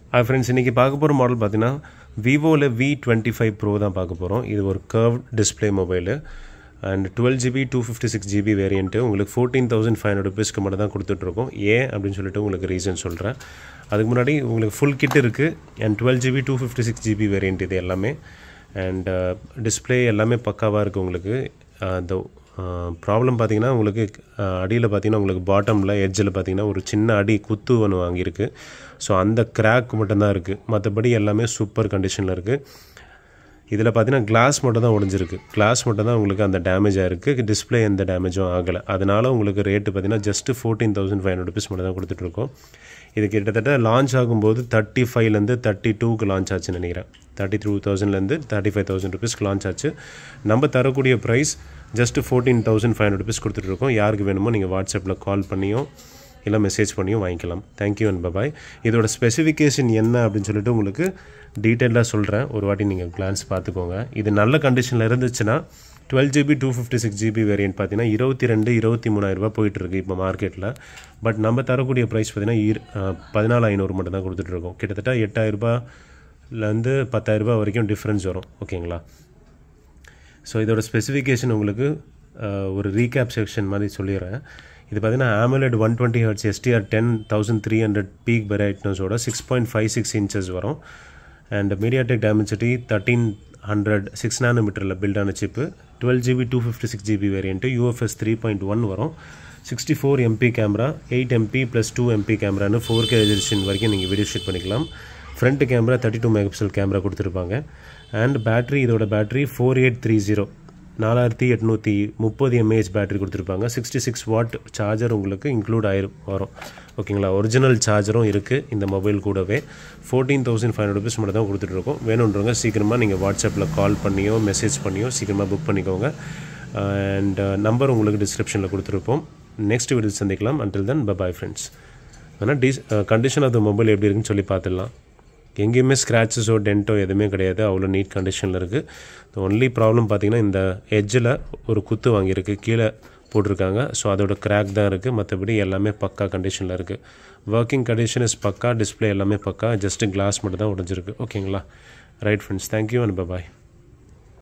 அது ஃப்ரெண்ட்ஸ் இன்றைக்கி பார்க்க போகிற மாடல் பார்த்தீங்கன்னா விவோவில் வி டுவெண்ட்டி ஃபைவ் ப்ரோ தான் பார்க்க போகிறோம் இது ஒரு curve display mobile and twelve GB two fifty six GB variant உங்களுக்கு ஃபோர்டீன் தௌசண்ட் ஃபைவ் ஹண்ட்ரட் ருபீஸ்க்கு மட்டும் தான் கொடுத்துட்ருக்கோம் ஏன் அப்படின்னு சொல்லிட்டு உங்களுக்கு ரீசன் சொல்கிறேன் அதுக்கு முன்னாடி உங்களுக்கு ஃபுல் கிட் இருக்குது and twelve GB two fifty six GB variant இது எல்லாமே அண்ட் டிஸ்பிளே எல்லாமே பக்காவாக இருக்குது உங்களுக்கு அந்த ப்ராப்ளம் பார்த்தீங்கன்னா உங்களுக்கு அடியில் பார்த்தீங்கன்னா உங்களுக்கு பாட்டமில் எட்ஜில் பார்த்தீங்கன்னா ஒரு சின்ன அடி குத்து ஒன்று வாங்கியிருக்கு ஸோ அந்த கிராக் மட்டும்தான் இருக்குது மற்றபடி எல்லாமே சூப்பர் கண்டிஷனில் இருக்குது இதில் பார்த்தீங்கன்னா கிளாஸ் மட்டும் தான் உடஞ்சிருக்கு கிளாஸ் மட்டும் தான் உங்களுக்கு அந்த டேமேஜ் ஆகிருக்கு டிஸ்பிளே எந்த டேமேஜும் ஆகலை அதனால் உங்களுக்கு ரேட்டு பார்த்தீங்கன்னா just fourteen thousand five hundred rupees மட்டும் தான் கொடுத்துட்ருக்கோம் இது கிட்டத்தட்ட லான்ச் ஆகும்போது தேர்ட்டி ஃபைவ்லேருந்து தேர்ட்டி டூக்கு லான்ச் ஆச்சுன்னு நினைக்கிறேன் தேர்ட்டி த்ரூ தௌசண்ட்லேருந்து தேர்ட்டி ஃபைவ் தௌசண்ட் ருபீஸ்க்கு லான்ச் ஆச்சு நம்ம தரக்கூடிய price just fourteen thousand five hundred rupees கொடுத்துட்ருக்கோம் யாருக்கு வேணுமோ நீங்கள் வாட்ஸ்அப்பில் கால் பண்ணியும் இல்லை மெசேஜ் பண்ணியும் வாங்கிக்கலாம் தேங்க்யூ அண்ட் பபாய் இதோட ஸ்பெசிஃபிகேஷன் என்ன அப்படின்னு சொல்லிட்டு உங்களுக்கு டீட்டெயிலாக சொல்கிறேன் ஒரு வாட்டி நீங்கள் கிளான்ஸ் பார்த்துக்கோங்க இது நல்ல கண்டிஷனில் இருந்துச்சுன்னா twelve GB two fifty six GB variant பார்த்தீங்கன்னா இருபத்தி ரெண்டு இருபத்தி மூணாயிரரூபா போயிட்டுருக்கு இப்போ மார்க்கெட்டில் பட் நம்ம தரக்கூடிய ப்ரைஸ் பார்த்தீங்கன்னா இரு பதினாலு ஐநூறு மட்டும் தான் கொடுத்துட்ருக்கோம் கிட்டத்தட்ட எட்டாயிரரூபாலேருந்து பத்தாயிரரூபா வரைக்கும் டிஃப்ரென்ஸ் வரும் ஓகேங்களா ஸோ இதோட ஸ்பெசிஃபிகேஷன் உங்களுக்கு ஒரு ரீகேப் செக்ஷன் மாதிரி சொல்லிடுறேன் இது பார்த்தீங்கன்னா AMOLED one twenty hertz SDR ten thousand three hundred peak பிரைட்னஸோட six point five six inches வரும் and MediaTek Dimensity thirteen hundred சிக்ஸ் நானோமீட்டரில் பில்டான chip twelve GB two fifty six GB variant UFS three point one வரும் sixty four MP camera eight MP plus two MP கேமரான்னு four K registration வரைக்கும் நீங்கள் video shoot பண்ணிக்கலாம் front camera thirty two mega pixel camera கொடுத்துருப்பாங்க and battery இதோட battery four eight three zero நாலாயிரத்தி எட்நூற்றி முப்பது எம்ஏஹெச் பேட்டரி கொடுத்துருப்பாங்க சிக்ஸ்டி சிக்ஸ் வாட் சார்ஜர் உங்களுக்கு இன்க்ளூட் ஆயிரும் வரும் ஓகேங்களா ஒரிஜினல் சார்ஜரும் இருக்குது இந்த மொபைல் கூடவே fourteen thousand five hundred rupees மட்டும் தான் கொடுத்துட்ருக்கோம் வேணுன்றவங்க சீக்கிரமாக நீங்கள் வாட்ஸ்அப்பில் கால் பண்ணியோ மெசேஜ் பண்ணியோ சீக்கிரமாக புக் பண்ணிக்கோங்க அண்ட் நம்பர் உங்களுக்கு டிஸ்கிரிப்ஷனில் கொடுத்துருப்போம் நெக்ஸ்ட் வீடியோ சந்திக்கலாம் அண்டில் தென் பபாய் ஃப்ரெண்ட்ஸ் ஆனால் this condition of the mobile எப்படி இருக்குன்னு சொல்லி பார்த்துடலாம் எங்கேயுமே ஸ்க்ராச்சஸோ டென்ட்டோ எதுவுமே கிடையாது அவ்வளோ நீட் கண்டிஷனில் இருக்குது ஒன்லி ப்ராப்ளம் பார்த்திங்கன்னா இந்த எட்ஜில் ஒரு குத்து வாங்கியிருக்கு கீழே போட்டிருக்காங்க ஸோ அதோட கிராக் தான் இருக்குது மற்றபடி எல்லாமே பக்கா கண்டிஷனில் இருக்குது ஒர்க்கிங் கண்டிஷன் இஸ் பக்கா டிஸ்பிளே எல்லாமே பக்கா ஜஸ்ட்டு கிளாஸ் மட்டும் தான் உடஞ்சிருக்கு ஓகேங்களா right friends thank you and bye bye